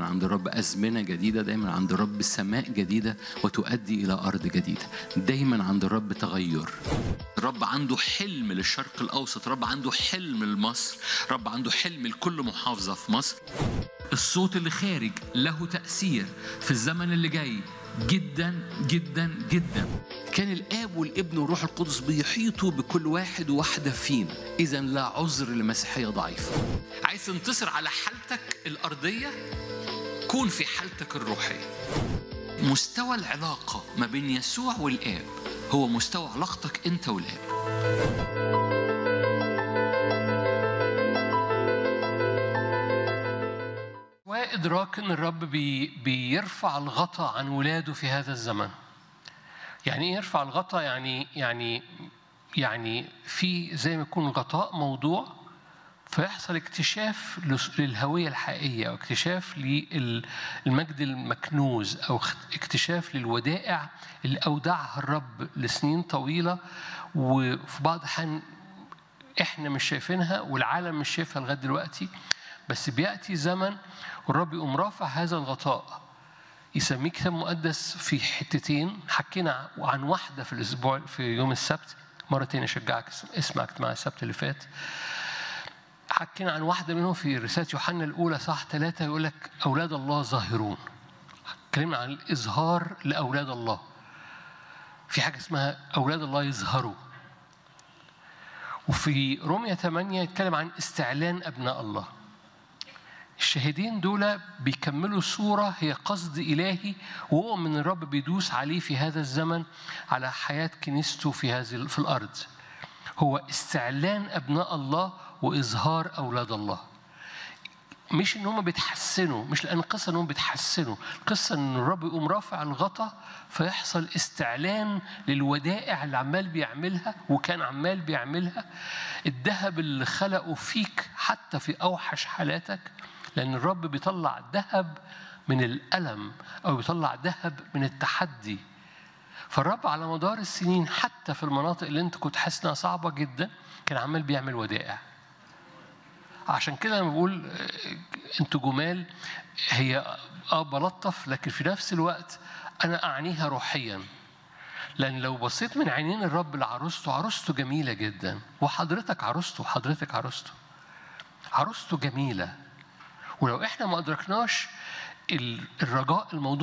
عند الرب أزمنة جديدة دايما عند الرب سماء جديدة وتؤدي إلى أرض جديدة دايما عند الرب تغير الرب عنده حلم للشرق الأوسط الرب عنده حلم لمصر الرب عنده حلم لكل محافظة في مصر الصوت اللي خارج له تأثير في الزمن اللي جاي جدا جدا جدا كان الاب والابن والروح القدس بيحيطوا بكل واحد وواحده فينا اذا لا عذر لمسيحيه ضعيفه عايز تنتصر على حالتك الارضيه كون في حالتك الروحيه مستوى العلاقه ما بين يسوع والاب هو مستوى علاقتك انت والاب وإدراك أن الرب بي بيرفع الغطاء عن ولاده في هذا الزمن يعني إيه يرفع الغطاء يعني يعني يعني في زي ما يكون غطاء موضوع فيحصل اكتشاف للهوية الحقيقية أو اكتشاف للمجد المكنوز أو اكتشاف للودائع اللي أودعها الرب لسنين طويلة وفي بعض الأحيان إحنا مش شايفينها والعالم مش شايفها لغاية دلوقتي بس بيأتي زمن والرب يقوم رافع هذا الغطاء يسميه كتاب مقدس في حتتين حكينا عن واحدة في الأسبوع في يوم السبت مرة تانية أشجعك اسمع اجتماع السبت اللي فات حكينا عن واحدة منهم في رسالة يوحنا الأولى صح ثلاثة يقول لك أولاد الله ظاهرون اتكلمنا عن الإظهار لأولاد الله في حاجة اسمها أولاد الله يظهروا وفي رومية 8 يتكلم عن استعلان أبناء الله الشاهدين دول بيكملوا صورة هي قصد إلهي وهو من الرب بيدوس عليه في هذا الزمن على حياة كنيسته في هذه في الأرض هو استعلان أبناء الله وإظهار أولاد الله مش ان هم بيتحسنوا مش لان القصه انهم بيتحسنوا القصه ان الرب يقوم رافع الغطا فيحصل استعلان للودائع اللي عمال بيعملها وكان عمال بيعملها الذهب اللي خلقه فيك حتى في اوحش حالاتك لان الرب بيطلع ذهب من الالم او بيطلع ذهب من التحدي فالرب على مدار السنين حتى في المناطق اللي انت كنت حاسس انها صعبه جدا كان عمال بيعمل ودائع عشان كده لما بقول انتوا جمال هي اه بلطف لكن في نفس الوقت انا اعنيها روحيا لان لو بصيت من عينين الرب لعروسته عروسته جميله جدا وحضرتك عروسته وحضرتك عروسته عروسته جميله ولو احنا ما ادركناش الرجاء الموضوع